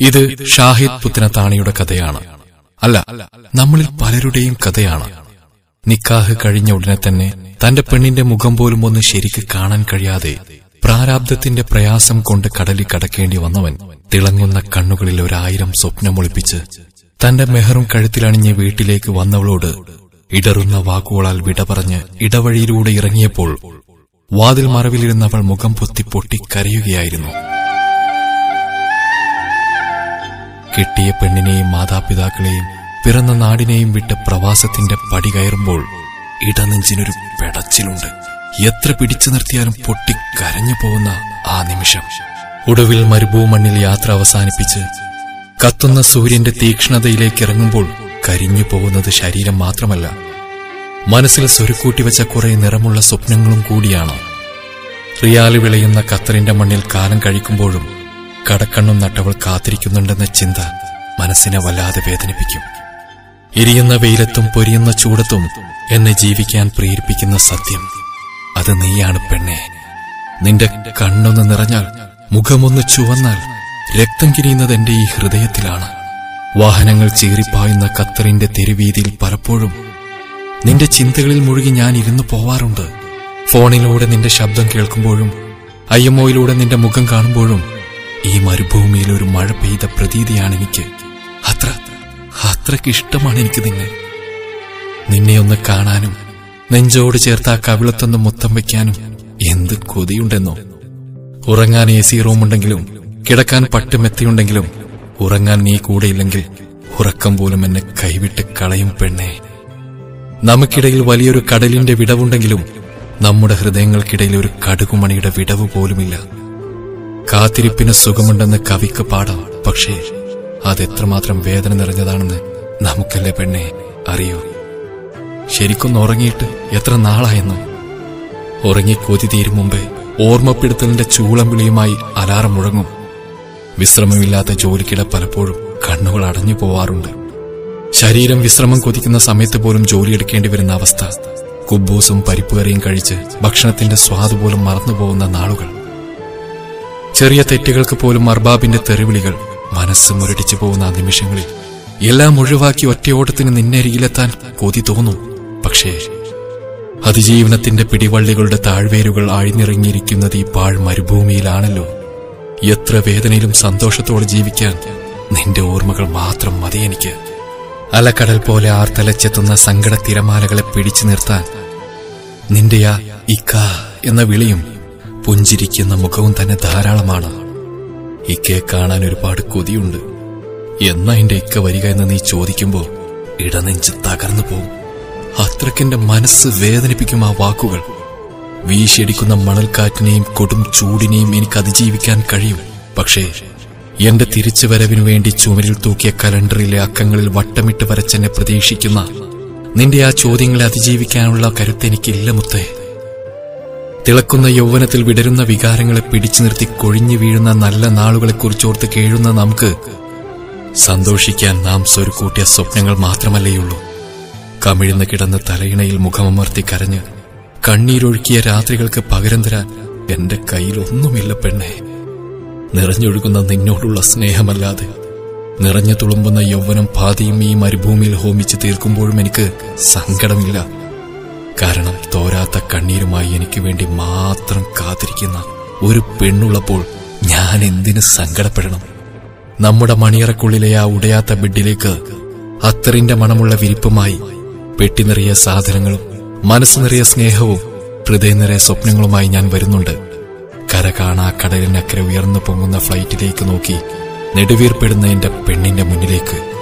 ഇത് ഷാഹിദ് പുത്തനത്താണിയുടെ കഥയാണ് അല്ല നമ്മളിൽ പലരുടെയും കഥയാണ് നിക്കാഹ് കഴിഞ്ഞ ഉടനെ തന്നെ തന്റെ പെണ്ണിന്റെ മുഖം പോലും ഒന്ന് ശരിക്ക് കാണാൻ കഴിയാതെ പ്രാരാബ്ദത്തിന്റെ പ്രയാസം കൊണ്ട് കടലിൽ കടക്കേണ്ടി വന്നവൻ തിളങ്ങുന്ന കണ്ണുകളിൽ ഒരായിരം സ്വപ്നമൊളിപ്പിച്ച് തന്റെ മെഹറും കഴുത്തിലണിഞ്ഞ് വീട്ടിലേക്ക് വന്നവളോട് ഇടറുന്ന വാക്കുകളാൽ വിട പറഞ്ഞ് ഇടവഴിയിലൂടെ ഇറങ്ങിയപ്പോൾ വാതിൽ മറവിലിരുന്നവൾ മുഖം പൊത്തി പൊട്ടി കരയുകയായിരുന്നു കിട്ടിയ പെണ്ണിനെയും മാതാപിതാക്കളെയും പിറന്ന നാടിനെയും വിട്ട് പ്രവാസത്തിന്റെ പടി കയറുമ്പോൾ ഇടനെഞ്ചിനൊരു പെടച്ചിലുണ്ട് എത്ര പിടിച്ചു നിർത്തിയാലും പൊട്ടി കരഞ്ഞു പോകുന്ന ആ നിമിഷം ഒടുവിൽ മരുഭൂമണ്ണിൽ യാത്ര അവസാനിപ്പിച്ച് കത്തുന്ന സൂര്യന്റെ തീക്ഷ്ണതയിലേക്ക് ഇറങ്ങുമ്പോൾ കരിഞ്ഞു പോകുന്നത് ശരീരം മാത്രമല്ല മനസ്സിൽ സ്വരുക്കൂട്ടി വെച്ച കുറെ നിറമുള്ള സ്വപ്നങ്ങളും കൂടിയാണ് റിയാല് വിളയുന്ന ഖത്തറിന്റെ മണ്ണിൽ കാലം കഴിക്കുമ്പോഴും കടക്കണ്ണും നട്ടവൾ കാത്തിരിക്കുന്നുണ്ടെന്ന ചിന്ത മനസ്സിനെ വല്ലാതെ വേദനിപ്പിക്കും എരിയുന്ന വെയിലത്തും പൊരിയുന്ന ചൂടത്തും എന്നെ ജീവിക്കാൻ പ്രേരിപ്പിക്കുന്ന സത്യം അത് നീയാണ് പെണ്ണെ നിന്റെ കണ്ണൊന്ന് നിറഞ്ഞാൽ മുഖമൊന്ന് ചുവന്നാൽ രക്തം കിരിയുന്നത് എന്റെ ഈ ഹൃദയത്തിലാണ് വാഹനങ്ങൾ ചീറിപ്പായുന്ന ഖത്തറിന്റെ തെരുവീതിയിൽ പലപ്പോഴും നിന്റെ ചിന്തകളിൽ മുഴുകി ഞാൻ ഇരുന്നു പോവാറുണ്ട് ഫോണിലൂടെ നിന്റെ ശബ്ദം കേൾക്കുമ്പോഴും അയ്യമ്മോയിലൂടെ നിന്റെ മുഖം കാണുമ്പോഴും ഈ മരുഭൂമിയിൽ ഒരു മഴ പെയ്ത പ്രതീതിയാണ് എനിക്ക് അത്ര അത്രയ്ക്ക് ഇഷ്ടമാണ് എനിക്ക് നിന്നെ നിന്നെ ഒന്ന് കാണാനും നെഞ്ചോട് ചേർത്ത് ആ കവിളത്തൊന്ന് മുത്തം വയ്ക്കാനും എന്ത് കൊതിയുണ്ടെന്നോ ഉറങ്ങാൻ എ സി റൂമുണ്ടെങ്കിലും കിടക്കാൻ പട്ടുമെത്തിയുണ്ടെങ്കിലും ഉറങ്ങാൻ നീ കൂടെയില്ലെങ്കിൽ ഉറക്കം പോലും എന്നെ കൈവിട്ട് കളയും പെണ്ണേ നമുക്കിടയിൽ വലിയൊരു കടലിന്റെ വിടവുണ്ടെങ്കിലും നമ്മുടെ ഹൃദയങ്ങൾക്കിടയിൽ ഒരു കടുകുമണിയുടെ വിടവ് പോലുമില്ല കാത്തിരിപ്പിന് സുഖമുണ്ടെന്ന് കവിക്ക് പാടാം പക്ഷേ അതെത്രമാത്രം വേദന നിറഞ്ഞതാണെന്ന് നമുക്കല്ലേ പെണ്ണെ അറിയൂ ശരിക്കൊന്ന് ഉറങ്ങിയിട്ട് എത്ര നാളായെന്നോ ഉറങ്ങി കൊതി തീരും മുമ്പേ ഓർമ്മപ്പെടുത്തലിന്റെ ചൂളം വിളിയുമായി അലാറം മുഴങ്ങും വിശ്രമമില്ലാത്ത ജോലിക്കിടെ പലപ്പോഴും കണ്ണുകൾ അടഞ്ഞു പോവാറുണ്ട് ശരീരം വിശ്രമം കൊതിക്കുന്ന സമയത്ത് പോലും ജോലിയെടുക്കേണ്ടി വരുന്ന അവസ്ഥ കുബൂസും പരിപ്പുകറിയും കഴിച്ച് ഭക്ഷണത്തിന്റെ സ്വാദ് പോലും മറന്നുപോകുന്ന നാളുകൾ ചെറിയ തെറ്റുകൾക്ക് പോലും അർബാബിന്റെ തെറിവിളികൾ മനസ്സ് മുരടിച്ചു പോകുന്ന ആ നിമിഷങ്ങളിൽ എല്ലാം ഒഴിവാക്കി ഒറ്റയോട്ടത്തിന് നിന്നരികിലെത്താൻ കൊതി തോന്നും പക്ഷേ അതിജീവനത്തിന്റെ പിടിവള്ളികളുടെ താഴ്വേരുകൾ ആഴ്ന്നിറങ്ങിയിരിക്കുന്നത് ഈ പാഴ് മരുഭൂമിയിലാണല്ലോ എത്ര വേദനയിലും സന്തോഷത്തോടെ ജീവിക്കാൻ നിന്റെ ഓർമ്മകൾ മാത്രം മതി എനിക്ക് അലക്കടൽ പോലെ ആർത്തലച്ചെത്തുന്ന സങ്കട തിരമാലകളെ പിടിച്ചു നിർത്താൻ നിന്റെ ആ ഇക്ക എന്ന വിളിയും പുഞ്ചിരിക്കുന്ന മുഖവും തന്നെ ധാരാളമാണ് ഇക്കയെ കാണാൻ ഒരുപാട് കൊതിയുണ്ട് എന്നാ എന്റെ ഇക്ക വരിക എന്ന് നീ ചോദിക്കുമ്പോ ഇടനെഞ്ച് തകർന്നു പോവും അത്രയ്ക്കെന്റെ മനസ്സ് വേദനിപ്പിക്കും ആ വാക്കുകൾ വീശിയടിക്കുന്ന മണൽക്കാറ്റിനെയും കൊടും ചൂടിനെയും എനിക്ക് അതിജീവിക്കാൻ കഴിയും പക്ഷേ എന്റെ തിരിച്ചുവരവിനു വേണ്ടി ചുമരിൽ തൂക്കിയ കലണ്ടറിലെ അക്കങ്ങളിൽ വട്ടമിട്ട് വരച്ചെന്നെ പ്രതീക്ഷിക്കുന്ന നിന്റെ ആ ചോദ്യങ്ങളെ അതിജീവിക്കാനുള്ള കരുത്തെനിക്കില്ല മുത്തേ തിളക്കുന്ന യൗവനത്തിൽ വിടരുന്ന വികാരങ്ങളെ പിടിച്ചു നിർത്തി കൊഴിഞ്ഞു വീഴുന്ന നല്ല നാളുകളെക്കുറിച്ചോർത്ത് കേഴുന്ന നമുക്ക് സന്തോഷിക്കാൻ നാം സ്വരുക്കൂട്ടിയ സ്വപ്നങ്ങൾ മാത്രമല്ലേയുള്ളൂ കമിഴ്ന്ന് കിടന്ന് തലയിണയിൽ മുഖമമർത്തി കരഞ്ഞ് കണ്ണീരൊഴുക്കിയ രാത്രികൾക്ക് പകരം തരാൻ എന്റെ കയ്യിലൊന്നുമില്ല പെണ്ണെ നിറഞ്ഞൊഴുകുന്ന നിന്നോടുള്ള സ്നേഹമല്ലാതെ നിറഞ്ഞു തുളുമ്പുന്ന യൗവനം പാതിയും ഈ മരുഭൂമിയിൽ ഹോമിച്ച് തീർക്കുമ്പോഴും എനിക്ക് സങ്കടമില്ല കാരണം തോരാത്ത കണ്ണീരുമായി എനിക്ക് വേണ്ടി മാത്രം കാത്തിരിക്കുന്ന ഒരു പെണ്ണുള്ളപ്പോൾ ഞാൻ എന്തിന് സങ്കടപ്പെടണം നമ്മുടെ മണിയറക്കുള്ളിലെ ആ ഉടയാത്ത ബെഡിലേക്ക് അത്തറിന്റെ മണമുള്ള വിരിപ്പുമായി പെട്ടി നിറയെ സാധനങ്ങളും മനസ്സ് നിറയെ സ്നേഹവും ഹൃദയം നിറയെ സ്വപ്നങ്ങളുമായി ഞാൻ വരുന്നുണ്ട് കര കാണാ കടലിനക്കരെ ഉയർന്നു പൊങ്ങുന്ന ഫ്ലൈറ്റിലേക്ക് നോക്കി നെടുവീർപ്പെടുന്ന എന്റെ പെണ്ണിന്റെ മുന്നിലേക്ക്